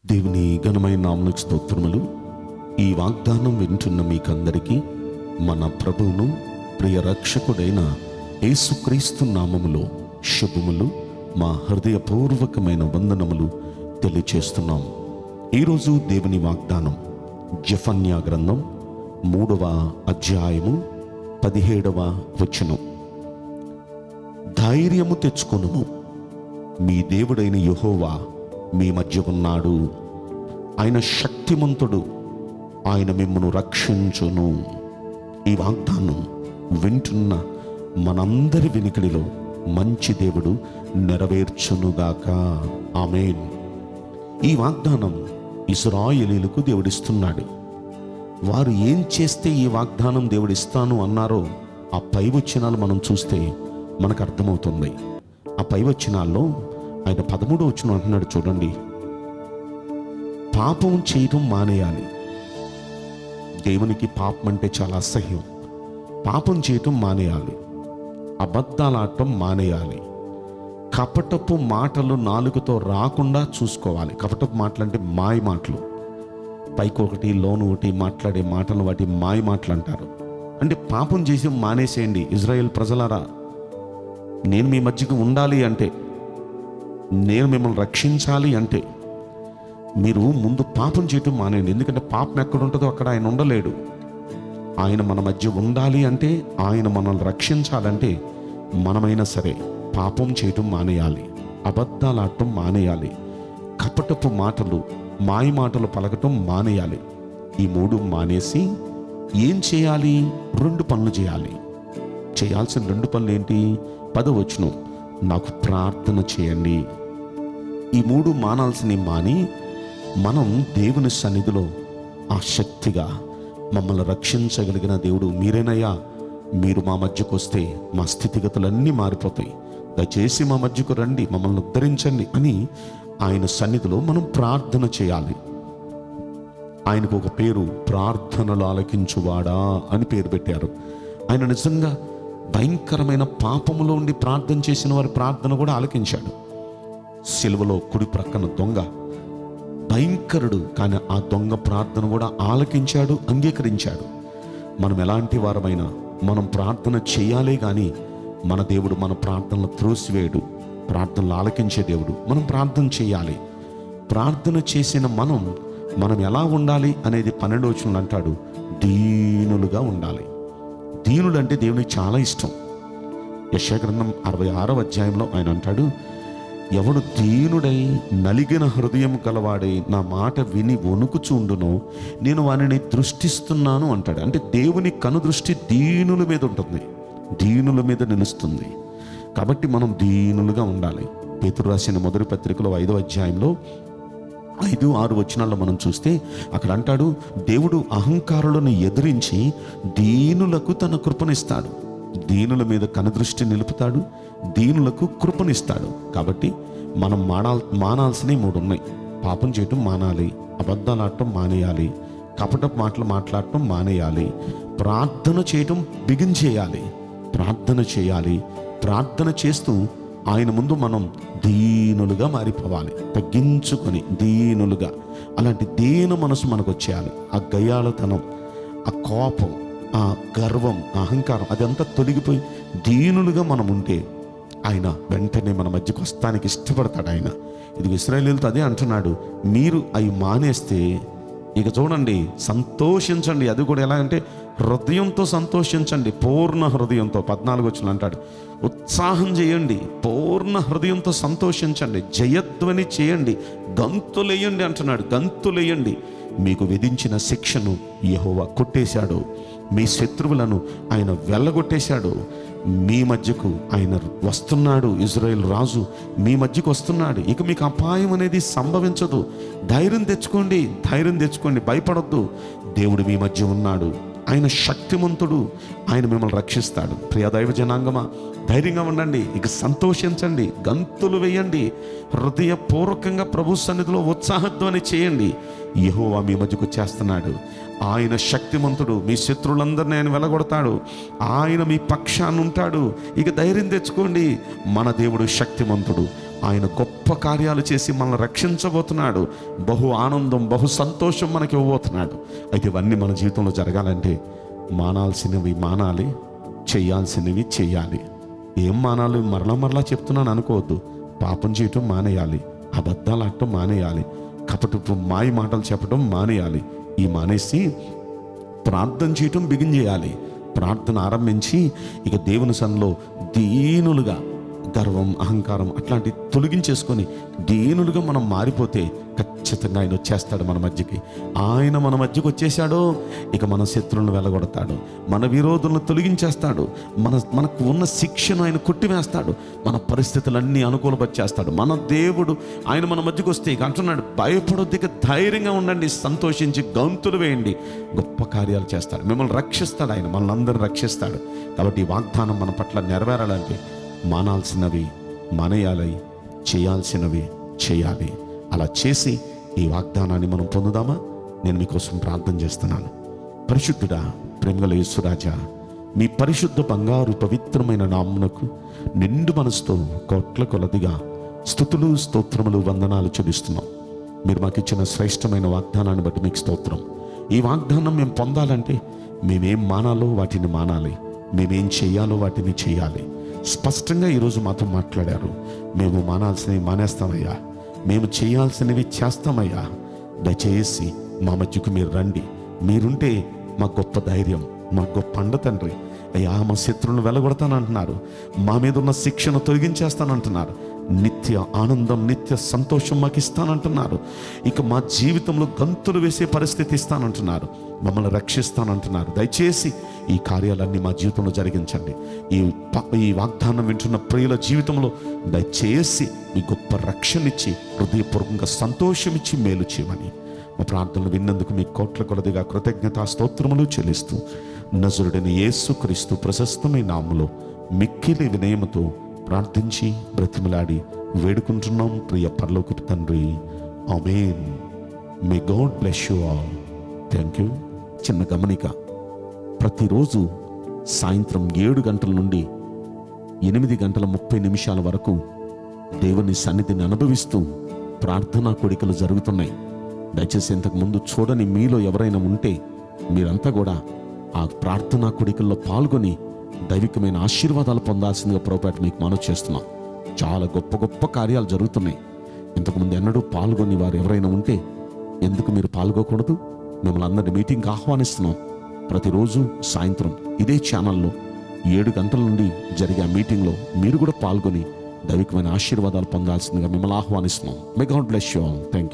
దేవుని ఘనమైన నామలకు స్తోత్రములు ఈ వాగ్దానం వింటున్న మీకందరికీ మన ప్రభువును ప్రియ రక్షకుడైన యేసుక్రీస్తు నామములో శుభములు మా హృదయపూర్వకమైన వందనములు తెలియచేస్తున్నాం ఈరోజు దేవుని వాగ్దానం జఫన్యా గ్రంథం మూడవ అధ్యాయము పదిహేడవ వచనం ధైర్యము తెచ్చుకొనుము మీ దేవుడైన యెహోవా మీ మధ్య ఉన్నాడు ఆయన శక్తిమంతుడు ఆయన మిమ్మను రక్షించును ఈ వాగ్దానం వింటున్న మనందరి వినికిడిలో మంచి దేవుడు నెరవేర్చునుగాక ఆమేన్ ఈ వాగ్దానం ఇస్రాయేలీలకు దేవుడిస్తున్నాడు వారు ఏం చేస్తే ఈ వాగ్దానం దేవుడిస్తాను అన్నారో ఆ పై వచనాలు మనం చూస్తే మనకు అర్థమవుతుంది ఆ పై వచనాల్లో ఆయన పదమూడు వచ్చిన అంటున్నాడు చూడండి పాపం చేయటం మానేయాలి దేవునికి పాపం అంటే చాలా అసహ్యం పాపం చేయటం మానేయాలి అబద్ధాలు ఆడటం మానేయాలి కపటపు మాటలు నాలుగుతో రాకుండా చూసుకోవాలి కపటపు మాటలు అంటే మాయ మాటలు పైకి ఒకటి లోను ఒకటి మాట్లాడే మాటలు వాటి మాయ మాటలు అంటారు అంటే పాపం చేసి మానేసేయండి ఇజ్రాయెల్ ప్రజలారా నేను మీ మధ్యకు ఉండాలి అంటే నేను మిమ్మల్ని రక్షించాలి అంటే మీరు ముందు పాపం చేయటం మానేయండి ఎందుకంటే పాపం ఎక్కడ ఉంటుందో అక్కడ ఆయన ఉండలేడు ఆయన మన మధ్య ఉండాలి అంటే ఆయన మనల్ని రక్షించాలంటే మనమైనా సరే పాపం చేయటం మానేయాలి అబద్ధాలు ఆడటం మానేయాలి కపటపు మాటలు మాయ మాటలు పలకటం మానేయాలి ఈ మూడు మానేసి ఏం చేయాలి రెండు పనులు చేయాలి చేయాల్సిన రెండు పనులు ఏంటి పదవచ్చును నాకు ప్రార్థన చేయండి ఈ మూడు మానాల్సినవి మాని మనం దేవుని సన్నిధిలో ఆ శక్తిగా మమ్మల్ని రక్షించగలిగిన దేవుడు మీరేనయ్యా మీరు మా మధ్యకు వస్తే మా స్థితిగతులన్నీ మారిపోతాయి దయచేసి మా మధ్యకు రండి మమ్మల్ని ఉద్ధరించండి అని ఆయన సన్నిధిలో మనం ప్రార్థన చేయాలి ఆయనకు ఒక పేరు ప్రార్థనలు ఆలకించువాడా అని పేరు పెట్టారు ఆయన నిజంగా భయంకరమైన పాపములో ఉండి ప్రార్థన చేసిన వారి ప్రార్థన కూడా ఆలకించాడు సిలువలో కుడి ప్రక్కన దొంగ భయంకరుడు కానీ ఆ దొంగ ప్రార్థన కూడా ఆలకించాడు అంగీకరించాడు మనం ఎలాంటి వారమైనా మనం ప్రార్థన చేయాలే కానీ మన దేవుడు మన ప్రార్థనలు త్రోసివేయడు ప్రార్థనలు ఆలకించే దేవుడు మనం ప్రార్థన చేయాలి ప్రార్థన చేసిన మనం మనం ఎలా ఉండాలి అనేది పన్నెండు వచనంలో అంటాడు దీనులుగా ఉండాలి దీనులు అంటే దేవునికి చాలా ఇష్టం యశాగ్రంథం అరవై ఆరవ అధ్యాయంలో ఆయన అంటాడు ఎవడు దీనుడై నలిగిన హృదయం గలవాడై నా మాట విని వణుకుచుండునో నేను వానిని దృష్టిస్తున్నాను అంటాడు అంటే దేవుని కనుదృష్టి దీనుల మీద ఉంటుంది దీనుల మీద నిలుస్తుంది కాబట్టి మనం దీనులుగా ఉండాలి పేతురు రాసిన మొదటి పత్రికలో ఐదో అధ్యాయంలో ఐదు ఆరు వచనాల్లో మనం చూస్తే అక్కడ అంటాడు దేవుడు అహంకారులను ఎదిరించి దీనులకు తన కృపనిస్తాడు దీనుల మీద కనుదృష్టి నిలుపుతాడు దీనులకు కృపనిస్తాడు కాబట్టి మనం మానాల్ మానాల్సినవి మూడు ఉన్నాయి పాపం చేయటం మానాలి అబద్ధాలు ఆడటం మానేయాలి కపటపు మాటలు మాట్లాడటం మానేయాలి ప్రార్థన చేయటం బిగించేయాలి ప్రార్థన చేయాలి ప్రార్థన చేస్తూ ఆయన ముందు మనం దీనులుగా మారిపోవాలి తగ్గించుకొని దీనులుగా అలాంటి దీన మనసు మనకు వచ్చేయాలి ఆ గయ్యాలతనం ఆ కోపం ఆ గర్వం ఆ అహంకారం అదంతా తొలగిపోయి దీనులుగా మనం ఉంటే ఆయన వెంటనే మన మధ్యకు వస్తానికి ఇష్టపడతాడు ఆయన ఇది ఇస్రాయలీలతో అదే అంటున్నాడు మీరు అవి మానేస్తే ఇక చూడండి సంతోషించండి అది కూడా ఎలా అంటే హృదయంతో సంతోషించండి పూర్ణ హృదయంతో పద్నాలుగు వచ్చిన అంటాడు ఉత్సాహం చేయండి పూర్ణ హృదయంతో సంతోషించండి జయధ్వని చేయండి గంతులేయండి అంటున్నాడు గంతులేయండి మీకు విధించిన శిక్షను యెహోవా కొట్టేశాడు మీ శత్రువులను ఆయన వెళ్ళగొట్టేశాడు మీ మధ్యకు ఆయన వస్తున్నాడు ఇజ్రాయెల్ రాజు మీ మధ్యకు వస్తున్నాడు ఇక మీకు అపాయం అనేది సంభవించదు ధైర్యం తెచ్చుకోండి ధైర్యం తెచ్చుకోండి భయపడొద్దు దేవుడు మీ మధ్య ఉన్నాడు ఆయన శక్తిమంతుడు ఆయన మిమ్మల్ని రక్షిస్తాడు ప్రియ దైవ జనాంగమా ధైర్యంగా ఉండండి ఇక సంతోషించండి గంతులు వేయండి హృదయపూర్వకంగా ప్రభు సన్నిధిలో ఉత్సాహధ్వని చేయండి యెహోవా మీ మధ్యకు చేస్తున్నాడు ఆయన శక్తిమంతుడు మీ శత్రువులందరినీ ఆయన వెలగొడతాడు ఆయన మీ పక్షాన్ని ఉంటాడు ఇక ధైర్యం తెచ్చుకోండి మన దేవుడు శక్తిమంతుడు ఆయన గొప్ప కార్యాలు చేసి మనల్ని రక్షించబోతున్నాడు బహు ఆనందం బహు సంతోషం మనకి ఇవ్వబోతున్నాడు అయితే ఇవన్నీ మన జీవితంలో జరగాలంటే మానాల్సినవి మానాలి చేయాల్సినవి చేయాలి ఏం మానాలి మరలా మరలా చెప్తున్నాను అనుకోవద్దు పాపం చేయటం మానేయాలి అబద్ధాలు ఆడటం మానేయాలి కపటపు మాయ మాటలు చెప్పడం మానేయాలి ఈ మానేసి ప్రార్థన చేయటం బిగిన్ చేయాలి ప్రార్థన ఆరంభించి ఇక దేవుని సన్నిలో దీనులుగా గర్వం అహంకారం అట్లాంటి తొలగించేసుకొని దీనులుగా మనం మారిపోతే ఖచ్చితంగా ఆయన వచ్చేస్తాడు మన మధ్యకి ఆయన మన మధ్యకి వచ్చేసాడో ఇక మన శత్రువులను వెళ్ళగొడతాడు మన విరోధులను తొలగించేస్తాడు మన మనకు ఉన్న శిక్షను ఆయన కొట్టివేస్తాడు మన పరిస్థితులన్నీ అనుకూలపరిచేస్తాడు మన దేవుడు ఆయన మన మధ్యకి వస్తే ఇక అంటున్నాడు భయపడొద్దు ఇక ధైర్యంగా ఉండండి సంతోషించి గంతులు వేయండి గొప్ప కార్యాలు చేస్తాడు మిమ్మల్ని రక్షిస్తాడు ఆయన మనల్ని అందరిని రక్షిస్తాడు కాబట్టి ఈ వాగ్దానం మన పట్ల నెరవేరాలంటే మానాల్సినవి మానేయాలి చేయాల్సినవి చేయాలి అలా చేసి ఈ వాగ్దానాన్ని మనం పొందుదామా నేను మీకోసం ప్రార్థన చేస్తున్నాను పరిశుద్ధుడా ప్రేమగల యేసురాజా మీ పరిశుద్ధ బంగారు పవిత్రమైన నామునకు నిండు మనసుతో కోట్ల కొలదిగా స్థుతులు స్తోత్రములు వందనాలు చెల్లిస్తున్నాం మీరు మాకు ఇచ్చిన శ్రేష్టమైన వాగ్దానాన్ని బట్టి మీకు స్తోత్రం ఈ వాగ్దానం మేము పొందాలంటే మేమేం మానాలో వాటిని మానాలి మేమేం చేయాలో వాటిని చేయాలి స్పష్టంగా ఈరోజు మాతో మాట్లాడారు మేము మానాల్సినవి మానేస్తామయ్యా మేము చేయాల్సినవి చేస్తామయ్యా దయచేసి మా మధ్యకు మీరు రండి మీరుంటే మా గొప్ప ధైర్యం మా గొప్ప అండ తండ్రి అయ్యా మా శత్రువులను వెలగొడతానంటున్నారు మా మీద ఉన్న శిక్షను తొలగించేస్తానంటున్నారు నిత్య ఆనందం నిత్య సంతోషం మాకు ఇస్తానంటున్నారు ఇక మా జీవితంలో గంతులు వేసే పరిస్థితి ఇస్తానంటున్నారు మమ్మల్ని రక్షిస్తానంటున్నారు దయచేసి ఈ కార్యాలన్నీ మా జీవితంలో జరిగించండి ఈ ప- ఈ వాగ్దానం వింటున్న ప్రియుల జీవితంలో దయచేసి మీ గొప్ప రక్షణ ఇచ్చి హృదయపూర్వకంగా సంతోషం ఇచ్చి మేలు చేయమని మా ప్రార్థనలు విన్నందుకు మీ కోట్ల కొలదిగా కృతజ్ఞతా స్తోత్రములు చెల్లిస్తూ నజరుడైన యేసు క్రీస్తు ప్రశస్తమైన నామములో మిక్కిలి వినయముతో ప్రార్థించి బ్రతిమలాడి వేడుకుంటున్నాం ప్రియ పరలోకపు తండ్రి amen may God bless you all thank you చిన్న గమనిక ప్రతిరోజు సాయంత్రం ఏడు గంటల నుండి ఎనిమిది గంటల ముప్పై నిమిషాల వరకు దేవుని సన్నిధిని అనుభవిస్తూ ప్రార్థనా కోడికలు జరుగుతున్నాయి దయచేసి ఇంతకు ముందు చూడని మీలో ఎవరైనా ఉంటే మీరంతా కూడా ఆ ప్రార్థనా కోడికల్లో పాల్గొని దైవికమైన ఆశీర్వాదాలు పొందాల్సిందిగా ప్రోపేట మీకు మనవి చేస్తున్నాం చాలా గొప్ప గొప్ప కార్యాలు జరుగుతున్నాయి ఇంతకుముందు ఎన్నడూ పాల్గొని వారు ఎవరైనా ఉంటే ఎందుకు మీరు పాల్గొకూడదు మిమ్మల్ని అందరినీ మీటింగ్కి ఆహ్వానిస్తున్నాం ప్రతిరోజు సాయంత్రం ఇదే ఛానల్లో ఏడు గంటల నుండి జరిగే ఆ మీటింగ్లో మీరు కూడా పాల్గొని దైవికమైన ఆశీర్వాదాలు పొందాల్సిందిగా మిమ్మల్ని ఆహ్వానిస్తున్నాం may God bless you thank